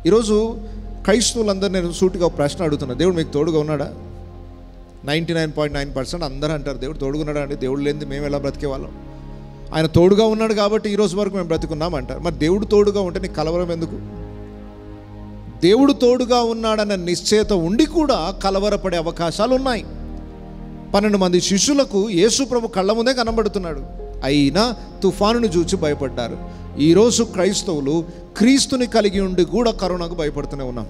ఈరోజు క్రైస్తవులందరూ నేను సూటిగా ఒక ప్రశ్న అడుగుతున్నా దేవుడు మీకు తోడుగా ఉన్నాడా ninety nine point nine percent అందరూ అంటారు దేవుడు తోడుగా ఉన్నాడా అండి దేవుడు లేనిది మేము ఎలా బ్రతికే వాళ్ళం ఆయన తోడుగా ఉన్నాడు కాబట్టి ఈ రోజు వరకు మేము బ్రతుకున్నాం అంటారు మరి దేవుడు తోడుగా ఉంటే నీకు కలవరం ఎందుకు దేవుడు తోడుగా ఉన్నాడన్న నిశ్చయత ఉండి కూడా కలవరపడే అవకాశాలు ఉన్నాయి పన్నెండు మంది శిష్యులకు యేసు ప్రభు కళ్ళ ముందే కనబడుతున్నాడు అయినా తుఫానును చూచి భయపడ్డారు ఈరోజు క్రైస్తవులు క్రీస్తుని కలిగి ఉండి కూడా కరోనాకు భయపడుతూనే ఉన్నాం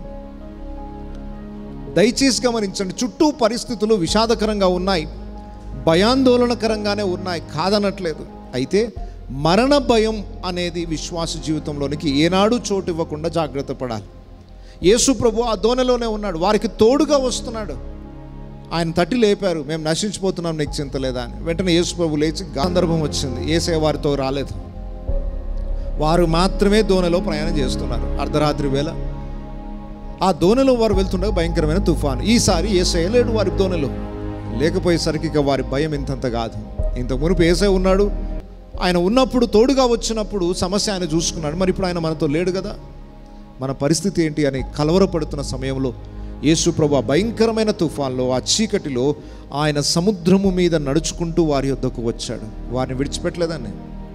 దయచేసి గమనించండి చుట్టూ పరిస్థితులు విషాదకరంగా ఉన్నాయి భయాందోళనకరంగానే ఉన్నాయి కాదనట్లేదు అయితే మరణ భయం అనేది విశ్వాస జీవితంలోనికి ఏనాడు చోటు ఇవ్వకుండా జాగ్రత్త పడాలి యేసు ప్రభు ఆ దోణలోనే ఉన్నాడు వారికి తోడుగా వస్తున్నాడు ఆయన తట్టి లేపారు మేము నశించిపోతున్నాం నీకు చింత లేదా అని వెంటనే యేసు ప్రభు లేచి గాంధర్వం వచ్చింది ఏసే వారితో రాలేదు వారు మాత్రమే దోణలో ప్రయాణం చేస్తున్నారు అర్ధరాత్రి వేళ ఆ దోణిలో వారు వెళ్తుండగా భయంకరమైన తుఫాను ఈసారి ఏసఐ లేడు వారి దోణిలో లేకపోయేసరికి ఇక వారి భయం ఇంతంత కాదు ఇంత మునుపు ఏసై ఉన్నాడు ఆయన ఉన్నప్పుడు తోడుగా వచ్చినప్పుడు సమస్య ఆయన చూసుకున్నాడు మరి ఇప్పుడు ఆయన మనతో లేడు కదా మన పరిస్థితి ఏంటి అని కలవరపడుతున్న సమయంలో యేసు ప్రభు ఆ భయంకరమైన తుఫాన్లో ఆ చీకటిలో ఆయన సముద్రము మీద నడుచుకుంటూ వారి యొద్దకు వచ్చాడు వారిని విడిచిపెట్టలేదండి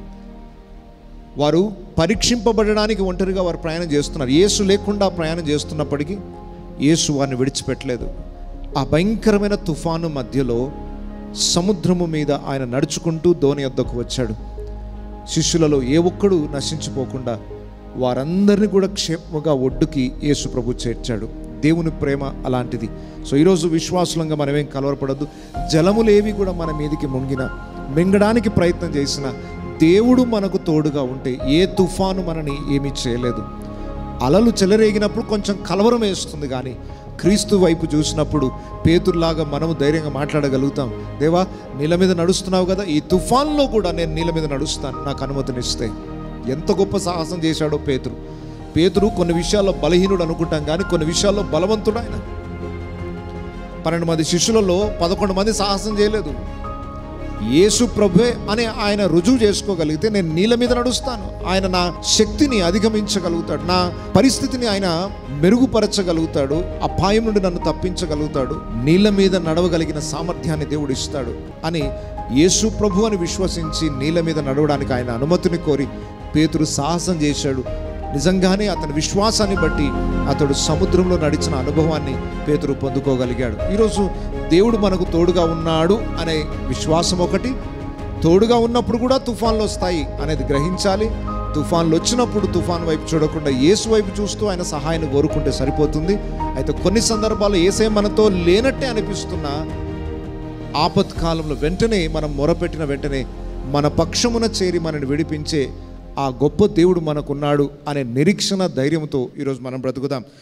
వారు పరీక్షింపబడడానికి ఒంటరిగా వారు ప్రయాణం చేస్తున్నారు యేసు లేకుండా ప్రయాణం చేస్తున్నప్పటికీ యేసు వారిని విడిచిపెట్టలేదు ఆ భయంకరమైన తుఫాను మధ్యలో సముద్రము మీద ఆయన నడుచుకుంటూ ధోని వద్దకు వచ్చాడు శిష్యులలో ఏ ఒక్కడు నశించిపోకుండా వారందరినీ కూడా క్షేమగా ఒడ్డుకి యేసు ప్రభు చేర్చాడు దేవుని ప్రేమ అలాంటిది సో ఈరోజు విశ్వాసులంగా మనమేం కలవరపడద్దు జలములేవి కూడా మన మీదికి ముంగిన మింగడానికి ప్రయత్నం చేసిన దేవుడు మనకు తోడుగా ఉంటే ఏ తుఫాను మనని ఏమీ చేయలేదు అలలు చెలరేగినప్పుడు కొంచెం కలవరం వేస్తుంది కానీ క్రీస్తు వైపు చూసినప్పుడు పేతుల్లాగా మనము ధైర్యంగా మాట్లాడగలుగుతాం దేవా నీళ్ళ మీద నడుస్తున్నావు కదా ఈ తుఫాన్లో కూడా నేను నీళ్ళ మీద నడుస్తాను నాకు అనుమతినిస్తే ఎంత గొప్ప సాహసం చేశాడో పేతురు పేతురు కొన్ని విషయాల్లో బలహీనుడు అనుకుంటాం కానీ కొన్ని విషయాల్లో బలవంతుడు ఆయన పన్నెండు మంది శిష్యులలో పదకొండు మంది సాహసం చేయలేదు యేసు ప్రభువే అని ఆయన రుజువు చేసుకోగలిగితే నేను నీళ్ళ మీద నడుస్తాను ఆయన నా శక్తిని అధిగమించగలుగుతాడు నా పరిస్థితిని ఆయన మెరుగుపరచగలుగుతాడు అపాయం నుండి నన్ను తప్పించగలుగుతాడు నీళ్ళ మీద నడవగలిగిన సామర్థ్యాన్ని దేవుడు ఇస్తాడు అని యేసు ప్రభు అని విశ్వసించి నీళ్ళ మీద నడవడానికి ఆయన అనుమతిని కోరి పేతురు సాహసం చేశాడు నిజంగానే అతని విశ్వాసాన్ని బట్టి అతడు సముద్రంలో నడిచిన అనుభవాన్ని పేతురు పొందుకోగలిగాడు ఈరోజు దేవుడు మనకు తోడుగా ఉన్నాడు అనే విశ్వాసం ఒకటి తోడుగా ఉన్నప్పుడు కూడా తుఫాన్లు వస్తాయి అనేది గ్రహించాలి తుఫాన్లు వచ్చినప్పుడు తుఫాన్ వైపు చూడకుండా యేసు వైపు చూస్తూ ఆయన సహాయాన్ని కోరుకుంటే సరిపోతుంది అయితే కొన్ని సందర్భాల్లో ఏసే మనతో లేనట్టే అనిపిస్తున్నా ఆపత్కాలంలో వెంటనే మనం మొరపెట్టిన వెంటనే మన పక్షమున చేరి మనని విడిపించే ఆ గొప్ప దేవుడు మనకున్నాడు అనే నిరీక్షణ ధైర్యంతో ఈరోజు మనం బ్రతుకుదాం